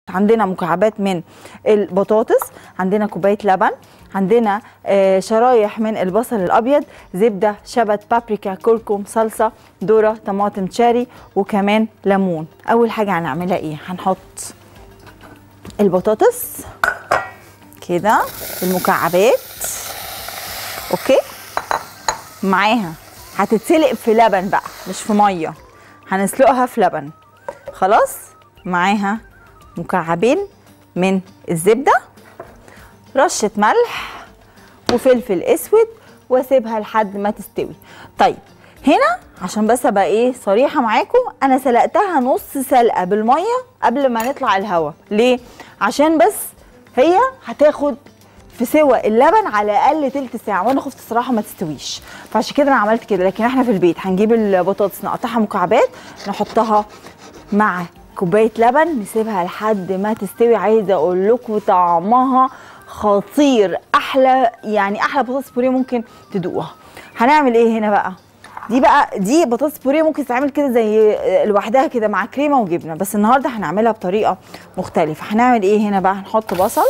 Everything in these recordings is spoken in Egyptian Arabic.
عندنا مكعبات من البطاطس عندنا كوبايه لبن عندنا آه، شرايح من البصل الابيض زبده شبت بابريكا كركم صلصه ذره طماطم تشاري وكمان ليمون اول حاجه هنعملها ايه هنحط البطاطس كده المكعبات اوكي معاها هتتسلق في لبن بقى مش في ميه هنسلقها في لبن خلاص معاها مكعبين من الزبده رشه ملح وفلفل اسود واسيبها لحد ما تستوي طيب هنا عشان بس ابقى ايه صريحه معاكم انا سلقتها نص سلقه بالميه قبل ما نطلع الهوا ليه عشان بس هي هتاخد في سوى اللبن على الاقل تلت ساعه وانا خفت الصراحه ما تستويش فعشان كده انا عملت كده لكن احنا في البيت هنجيب البطاطس نقطعها مكعبات نحطها مع كوبايه لبن نسيبها لحد ما تستوي عايزه اقول لكم طعمها خطير احلى يعني احلى بطاطس بوريه ممكن تدوقوها هنعمل ايه هنا بقى دي بقى دي بطاطس بوريه ممكن تتعمل كده زي لوحدها كده مع كريمه وجبنه بس النهارده هنعملها بطريقه مختلفه هنعمل ايه هنا بقى هنحط بصل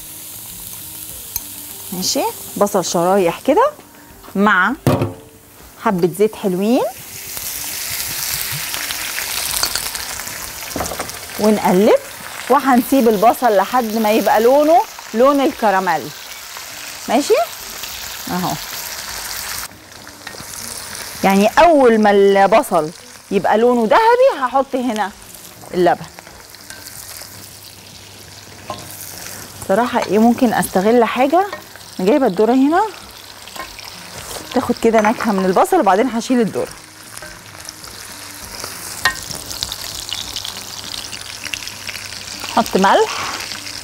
ماشي بصل شرايح كده مع حبه زيت حلوين ونقلب وهنسيب البصل لحد ما يبقى لونه لون الكراميل ماشي اهو يعني اول ما البصل يبقى لونه ذهبي هحط هنا اللبن صراحة ايه ممكن استغل حاجة أنا جايبة الذرة هنا تاخد كده نكهة من البصل وبعدين هشيل الذرة حط ملح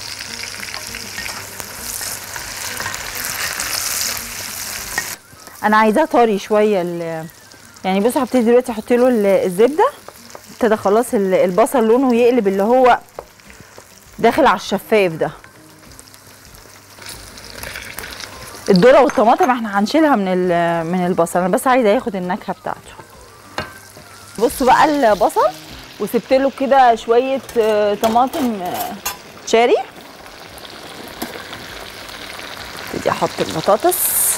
انا عايزاه طري شويه ال- يعني بصوا هبتدي دلوقتي احط له ال- الزبده ابتدى خلاص ال- البصل لونه يقلب اللي هو داخل على الشفاف ده الذره والطماطم احنا هنشيلها من ال- من البصل انا بس عايزه ياخد النكهه بتاعته بصوا بقى البصل وسبت له كده شويه آه، طماطم آه، تشاري ابتدي احط البطاطس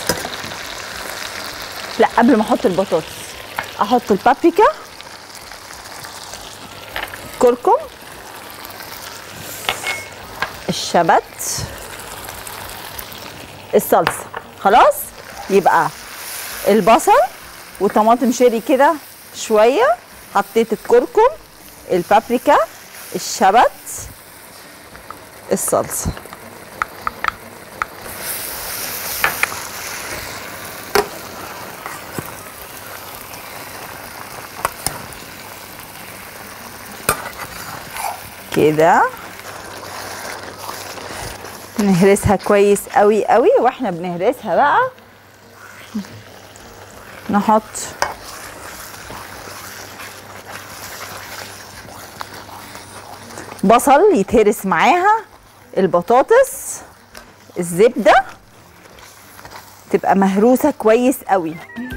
لا قبل ما احط البطاطس احط البابريكا كركم الشبت الصلصه خلاص يبقى البصل وطماطم شيري كده شويه حطيت الكركم البابريكا الشبت الصلصه كده نهرسها كويس قوي قوي واحنا بنهرسها بقى نحط بصل يتهرس معاها البطاطس الزبده تبقى مهروسه كويس قوي